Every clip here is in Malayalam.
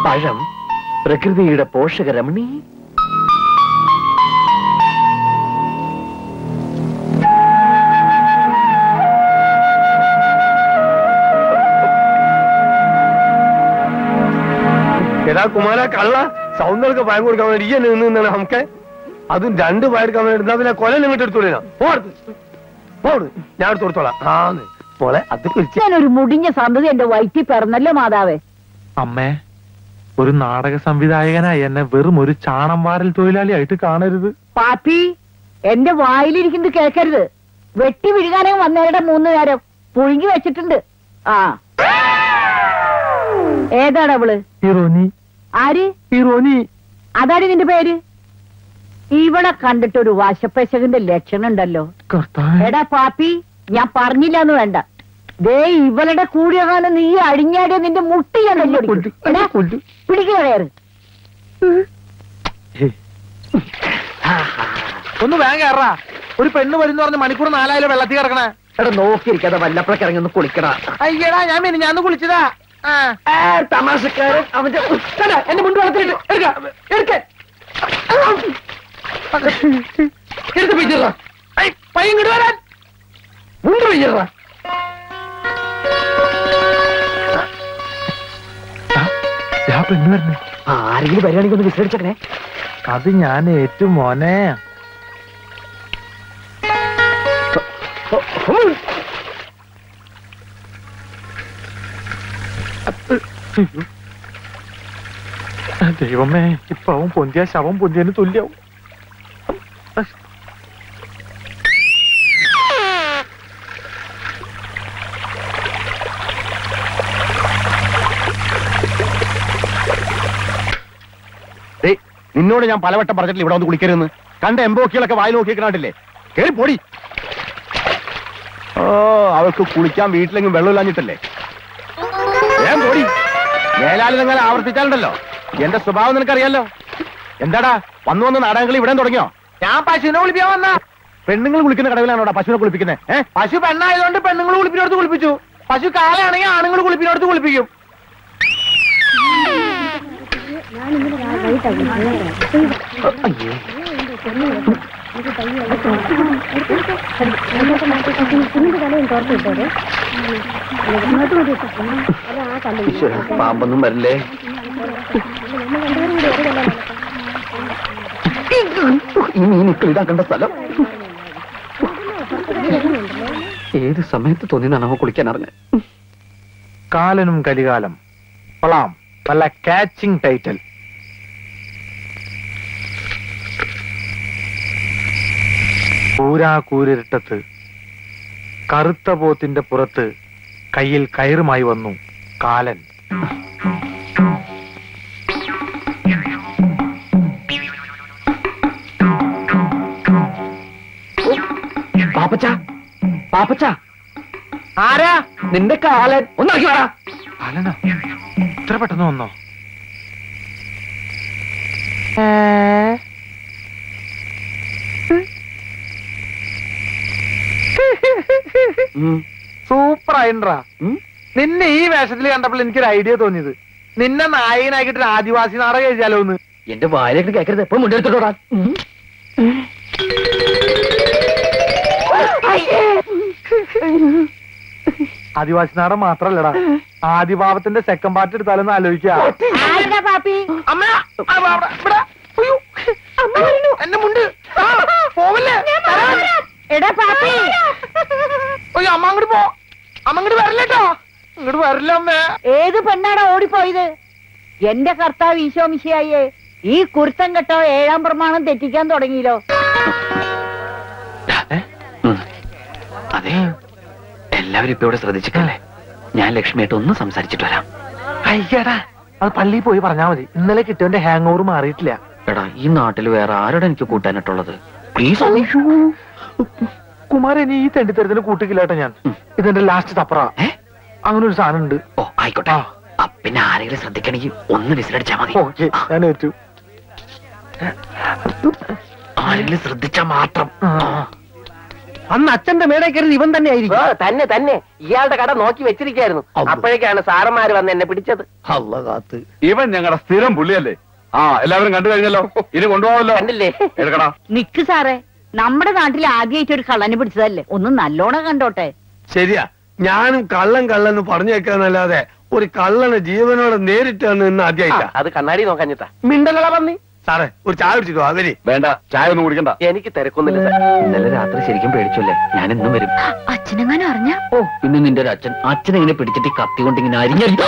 പഴം പ്രകൃതിയുടെ പോഷകരമണി എടാ കുമാര കള്ള സൗന്ദര്യ പയം കൊടുക്കാൻ വേണ്ടി ഈ നിന്ന് നിന്നാണ് നമുക്ക് അതും രണ്ട് പയർക്കാൻ വേണ്ടി എന്നാ പിന്നെ കൊല നിങ്ങോട്ട് എടുത്തോളീനാ പോടുത്ത് പോട് ഞാൻ എടുത്ത് കൊടുത്തോളാം ആന്ന് മോളെ അത് കുറിച്ച് ഞാനൊരു മുടിഞ്ഞ സന്തതി എന്റെ വയറ്റിൽ പിറന്നല്ലോ മാതാവേ അമ്മേ ഒരു നാടക സംവിധായകനായി എന്നെ വെറും ഒരു ചാണം വാരൽ തൊഴിലാളിയായിട്ട് കാണരുത് പാപ്പി എന്റെ വായിലിരിക്കുന്നത് കേൾക്കരുത് വെട്ടി വിഴുകാനേ വന്നേരുടെ മൂന്ന് നേരം പുഴുങ്ങി വെച്ചിട്ടുണ്ട് ആ ഏതാണ് അവള് ഹീറോനി ആര് ഹീറോനി അതാണ് നിന്റെ പേര് ഇവളെ കണ്ടിട്ട് ഒരു വാശപ്പശകന്റെ ലക്ഷണം ഉണ്ടല്ലോ കർത്താവേ എടാ പാപ്പി ഞാൻ പറഞ്ഞില്ല എന്ന് വേണ്ട ദേ ഇവളുടെ കൂടിയ കാലം നീ അടിഞ്ഞാടിയ നിന്റെ മുട്ടി ഞാൻ പിടിക്കുക കയറ് ഒന്ന് വേഗം കയറാ ഒരു പെണ്ണ് വരുന്ന പറഞ്ഞ് മണിക്കൂർ നാലായാലും വെള്ളത്തിൽ കിടക്കണേ എടാ നോക്കിയിരിക്കാതെ വല്ലപ്പോഴൊക്കെ ഇറങ്ങി ഒന്ന് കുളിക്കണ അയ്യടാ ഞാൻ മിനിഞ്ഞാന്ന് കുളിച്ചതാ ആ തമാശക്കാരൻ അവന്റെ കണ്ടാ, എന്റെ മുണ്ട് വളർത്തിട്ട് എടുക്ക എടുക്ക എടുത്ത് പിടിച്ചിട പയ്യൻ ഇങ്ങോട്ട് വരാൻ മുണ്ട് പിടിച്ചിട ആ പെണ്ണ് വരുന്നു ആരെങ്കിലും വരികയാണെങ്കിൽ ഒന്ന് വിസരിച്ചേ അത് ഞാൻ ഏറ്റു മോനെ ദൈവമേ ഇപ്പൊ അവൻ പൊന്തിയ ശവം പൊന്തിയതിന് തുല്യാവും ദേ, നിന്നോട് ഞാൻ പലവട്ടം പറഞ്ഞിട്ടില്ല ഇവിടെ വന്ന് കുളിക്കരുതെന്ന് കണ്ട എംബോക്കികളൊക്കെ വായി നോക്കി കണ്ടില്ലേ കേറി പൊടി ഓ അവൾക്ക് കുളിക്കാൻ വീട്ടിലെങ്കിലും വെള്ളമില്ലാഞ്ഞിട്ടല്ലേ വേഗം പൊടി മേലാലി നിങ്ങൾ ആവർത്തിച്ചാലുണ്ടല്ലോ എന്റെ സ്വഭാവം നിനക്കറിയാലോ എന്താടാ വന്നു വന്ന് നാടകങ്ങൾ ഇവിടെ തുടങ്ങിയോ ഞാൻ പശുവിനെ കുളിപ്പിക്കാൻ വന്ന പെണ്ണുങ്ങൾ കുളിക്കുന്ന കടവിലാണോടാ പശുവിനെ കുളിപ്പിക്കുന്നത് ഏഹ് പശു പെണ്ണായതുകൊണ്ട് പെണ്ണുങ്ങൾ കുളിപ്പിനോടത്ത് കുളിപ്പിച്ചു പശു കാലാണെങ്കിൽ ആണുങ്ങൾ കുളിപ്പിനോടത്ത് കുളിപ്പിക്കും ഈശ്വരാ, പാമ്പൊന്നും വരില്ലേ ഈ മീനിക്കൾ ഇതാക്കേണ്ട സ്ഥലം ഏത് സമയത്ത് തോന്നിയതാണ് അവ കുളിക്കാൻ ഇറങ്ങാൻ കാലനും കലികാലം കൊള്ളാം നല്ല കാച്ചിങ് ടൈറ്റിൽ കൂരാ കൂരിരുട്ടത്ത് കറുത്ത പോത്തിന്റെ പുറത്ത് കയ്യിൽ കയറുമായി വന്നു കാലൻ പാപ്പച്ച പാപ്പച്ച ആരാ നിന്റെ കാലൻ ഒന്നാക്കി വേടാ കാലനാ ഇത്ര പെട്ടെന്ന് വന്നോ സൂപ്പർ ആയിട്ടാ നിന്നെ ഈ വേഷത്തിൽ കണ്ടപ്പോൾ എനിക്കൊരു ഐഡിയ തോന്നിയത് നിന്നെ നായകനാക്കിട്ട് ഒരു ആദിവാസി നാടകം എഴുതിയാലോ എന്ന് എന്റെ വായിലേക്ക് കേൾക്കരുത് ഇപ്പൊ മുണ്ടെടുത്തോടാ ആദിവാസി നാടകം മാത്രല്ലടാ ആദിഭാവത്തിന്റെ സെക്കൻഡ് പാർട്ട് എടുത്താലൊന്ന് ആലോചിക്കാ ആരുടെ പാപ്പി അമ്മ എന്റെ മുണ്ട് ആ, പോവല്ലേ എടാ പാപ്പി അയ്യോ അമ്മ അങ്ങോട്ട് പോ അമ്മ അങ്ങോട്ട് വരില്ലട്ടോ ഇങ്ങോട്ട് വരില്ല അമ്മേ ഏത് പെണ്ണാടാ ഓടിപ്പോയത് എന്റെ കർത്താവ് ഈശോമിശിയായേ ഈ കുരുത്തം കെട്ടോ ഏഴാം പ്രമാണം തെറ്റിക്കാൻ തുടങ്ങിയല്ലോ അതെ എല്ലാവരും ഇപ്പൊ ഇവിടെ ശ്രദ്ധിച്ചിട്ടല്ലേ ഞാൻ ലക്ഷ്മിയായിട്ട് ഒന്ന് സംസാരിച്ചിട്ട് വരാം അയ്യടാ അത് പള്ളിയിൽ പോയി പറഞ്ഞാ മതി ഇന്നലെ കിട്ടിയവന്റെ ഹാങ് ഓവർ മാറിയിട്ടില്ല എടാ ഈ നാട്ടിൽ വേറെ ആരോടെ എനിക്ക് കൂട്ടാനായിട്ടുള്ളത് പ്ലീസ് കുമാരൻ ഇനി ഈ തെണ്ടിത്തരത്തിന് കൂട്ടിക്കില്ലാട്ടോ ഞാൻ ഇതെന്റെ ലാസ്റ്റ് തപ്പറ ഏ? അങ്ങനെ ഒരു സാധനം ഉണ്ട് ഓ ആയിക്കോട്ടെ ആ. ആ, പിന്നെ ആരെങ്കിലും ശ്രദ്ധിക്കണമെങ്കിൽ ഒന്ന് വിസിലടിച്ചാ മതി ഓക്കെ ആ, ഞാൻ ഏറ്റു ആരെങ്കിലും ശ്രദ്ധിച്ചാ മാത്രം ആ. ആ. അന്ന് അച്ഛന്റെ മേടെ കയറി ഇവൻ തന്നെ ഓ ആയിരിക്കും തന്നെ തന്നെ ഇയാളുടെ കട നോക്കി വെച്ചിരിക്കായിരുന്നു അള്ളോ. അപ്പോഴേക്കാണ് സാറന്മാര് വന്ന് എന്നെ പിടിച്ചത് അല്ല കാത്ത് ഇവൻ ഞങ്ങളുടെ സ്ഥിരം പുള്ളിയല്ലേ ആ എല്ലാവരും കണ്ടു കഴിഞ്ഞല്ലോ ഇനി കൊണ്ടുപോകാമല്ലോ കണ്ടില്ലേ എടുക്കടാ നിക്ക് സാറേ നമ്മുടെ നാട്ടിൽ ആദ്യമായിട്ട് ഒരു കള്ളനെ പിടിച്ചതല്ലേ ഒന്ന് നല്ലോണം കണ്ടോട്ടെ ശരിയാ ഞാനും കള്ളൻ കള്ളൻ പറഞ്ഞു വെക്കാന്നല്ലാതെ ഒരു കള്ളനെ ജീവനോടെ നേരിട്ട് വന്ന് ഇന്ന് ആ, ആദ്യമായിട്ടാ അത് കണ്ണാടി നോക്കാഞ്ഞിട്ടാ മിണ്ടലട പന്നി സാറേ ഒരു ചായ പിടിച്ചിട്ടോ അവര് വേണ്ട ചായ ഒന്നും കുടിക്കണ്ട എനിക്ക് തിരക്കൊന്നുമില്ല സാർ ഇന്നലെ രാത്രി ശരിക്കും പേടിച്ചല്ലേ ഞാൻ ഇന്നും വരും അച്ഛനെങ്ങാനും അറിഞ്ഞ ഓ പിന്നെ നിന്റെ ഒരു അച്ഛൻ അച്ഛനെ ഇങ്ങനെ പിടിച്ചിട്ട് ഈ കത്തി കൊണ്ട് ഇങ്ങനെ അരിഞ്ഞോ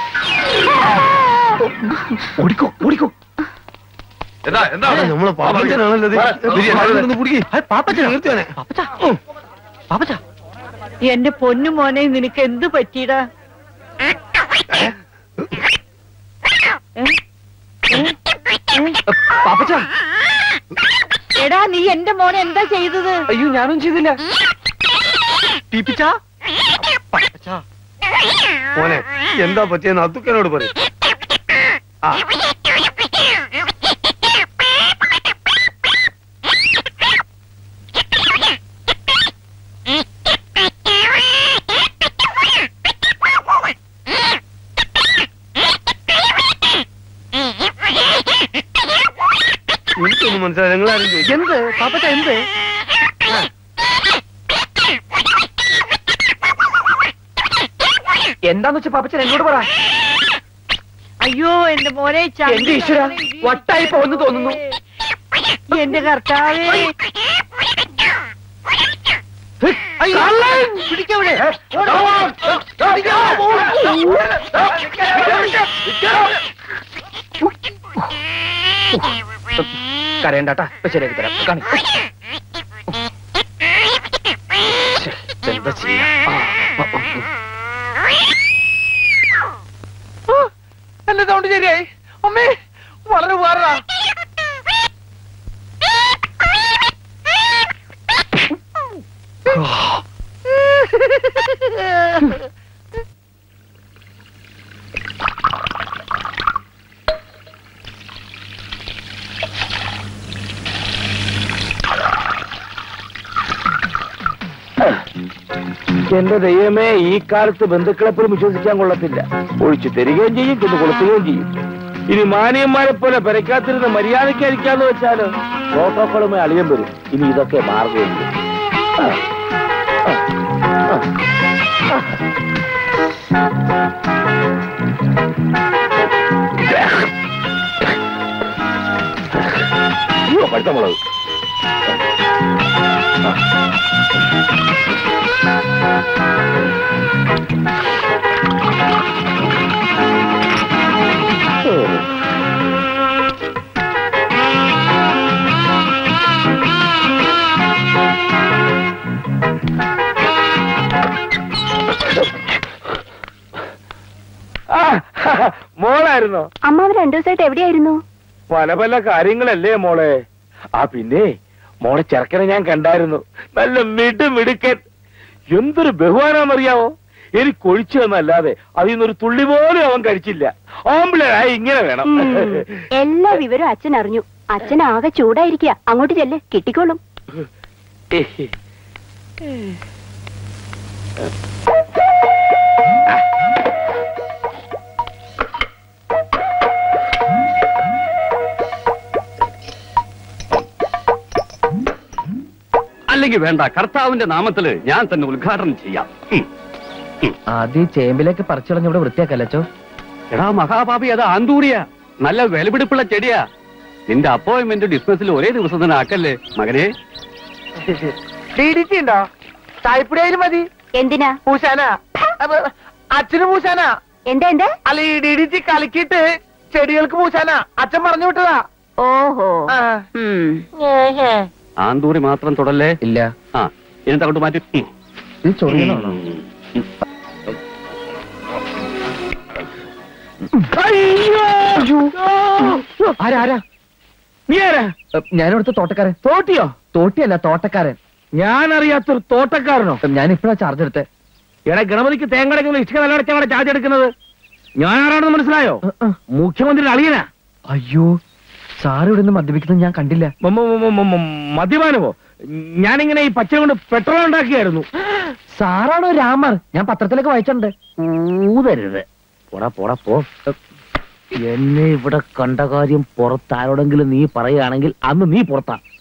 ഓടിക്കോ ഓടിക്കോ എന്താ എന്താ നമ്മളെ പാപ്പച്ചനാണല്ലോ ഇത്. ഇവര് എല്ലാവരും ഒന്ന് പിടിക്ക്. പാപ്പച്ചൻ നിർത്തിയോനെ എന്റെ പൊന്നു മോനെ നിനക്ക് എന്ത് പറ്റിയടാ ഏ? ഏ? ഏ? പാപ്പച്ച എടാ നീ എന്റെ മോനെ എന്താ ചെയ്തത് അയ്യോ ഞാനും ചെയ്തില്ല മോനെ എന്താ പറ്റിയെന്ന് അത്തുക്കനോട് പറയും ആ എനിക്കൊന്നും മനസ്സിലായി നിങ്ങളാരും ചോദിക്കും എന്ത് പാപ്പച്ച എന്ത് എന്താന്ന് വെച്ചാ പാപ്പച്ചൻ എന്നോട് പറ അയ്യോ എന്റെ മോനെ എന്റെ ഈശ്വരാ, വട്ടായി പോകുന്നു തോന്നുന്നു. എന്റെ കർത്താവേ പിടിക്കവിടെ കരയണ്ടാട്ടാ ഇപ്പൊ ശരിയാക്കി തരാം കാണി ശ്ശെ, എന്താ ചെയ്യാ ആ, ആ, ആ. എന്റെ സൗണ്ട് ശരിയായി അമ്മേ വളരെ ഉപകാരാ എന്റെ ദൈവമേ ഈ കാലത്ത് ബന്ധുക്കളെ പോലും വിശ്വസിക്കാൻ കൊള്ളത്തില്ല ഒഴിച്ചു തരികയും ചെയ്യും ചെന്ന് കൊടുക്കുകയും ചെയ്യും ഇനി മാനിയന്മാരെ പോലെ പെരക്കാത്തിരുന്ന മര്യാദയ്ക്കായിരിക്കാന്ന് വെച്ചാല് പ്രോട്ടോക്കോളുമായി അളിയം വരും ഇനി ഇതൊക്കെ മാറുകയുള്ളൂ ആ, ആ, ആ, ആ. അയ്യോ, പഴുത്ത മുളക് ആ, മോളായിരുന്നോ അമ്മാവ് രണ്ടു ദിവസമായിട്ട് എവിടെയായിരുന്നു പല പല കാര്യങ്ങളല്ലേ മോളെ ആ പിന്നെ മോളെ ചെറുക്കനെ ഞാൻ കണ്ടായിരുന്നു നല്ല മിടു മിടുക്കൻ എന്തൊരു ബഹുമാനമറിയാവോ എനിക്ക് ഒഴിച്ചു തന്നല്ലാതെ അതിൽ നിന്നൊരു തുള്ളി പോലും അവൻ കഴിച്ചില്ല ആമ്പിളായി ഇങ്ങനെ വേണം എല്ലാ വിവരവും അച്ഛൻ അറിഞ്ഞു അച്ഛൻ ആകെ ചൂടായിരിക്കുക അങ്ങോട്ട് ചെല്ല് കിട്ടിക്കോളും അല്ലെങ്കിൽ വേണ്ട കർത്താവിന്റെ നാമത്തില് ഞാൻ തന്നെ ഉദ്ഘാടനം ചെയ്യാം ഉം. ആദ്യം ചേമ്പിലേക്ക് പറിച്ചളഞ്ഞ് ഇവിടെ വൃത്തിയാക്കല്ലോ എടാ മഹാപാപി അത് ആന്തൂറിയ നല്ല വിലപിടിപ്പുള്ള ചെടിയാ നിന്റെ അപ്പോയിന്റ്മെന്റ് ഡിസ്മസിൽ ഒരേ ദിവസം തന്നെ ആക്കല്ലേ മകനെ ഡി ഡി ടി ഉണ്ടോ ചായപ്പൊടിയായാലും മതി എന്തിനാ പൂശാന അപ്പൊ അച്ഛന് പൂശാന എന്താ എന്താ അല്ല ഈ ഡി ഡി ടി കലക്കിയിട്ട് ചെടികൾക്ക് പൂശാന അച്ഛൻ പറഞ്ഞു വിട്ടതാ ഓഹോ ആ. ഉം. ആന്തൂറി മാത്രം തുടല്ലേ ഇല്ല ആ എന്നിട്ട് അങ്ങോട്ട് മാറ്റി ഉം. ഇത് ചൊറിയണോ ഉം. ആരാ ആരാ നീ ആരാ ഞാനിവിടുത്തെ തോട്ടക്കാരൻ തോട്ടിയോ തോട്ടിയല്ല തോട്ടക്കാരൻ ഞാൻ അറിയാത്തൊരു തോട്ടക്കാരനോ ഞാൻ ഇപ്പഴാ ചാർജ് എടുത്തേ എടാ ഗണപതിക്ക് തേങ്ങടക്കുന്ന ഇഷ്ടം നല്ലടച്ചാണ് ചാർജ് എടുക്കുന്നത് ഞാൻ ആരാണെന്ന് മനസ്സിലായോ മുഖ്യമന്ത്രി അളിയനാ അയ്യോ സാറ് ഇവിടെ നിന്ന് മദ്യപിക്കുന്നത് ഞാൻ കണ്ടില്ല മ- മ- മ- മ- മ- മദ്യപാനമോ ഞാനിങ്ങനെ ഈ പച്ച കൊണ്ട് പെട്രോൾ ഉണ്ടാക്കിയായിരുന്നു സാറാണോ രാമർ ഞാൻ പത്രത്തിലൊക്കെ വായിച്ചിട്ടുണ്ട് ഊതരുത് പോടാ പോടാ പോ എന്നെ ഇവിടെ കണ്ട കാര്യം പുറത്താരോടെങ്കിലും നീ പറയുകയാണെങ്കിൽ അന്ന് നീ പുറത്താ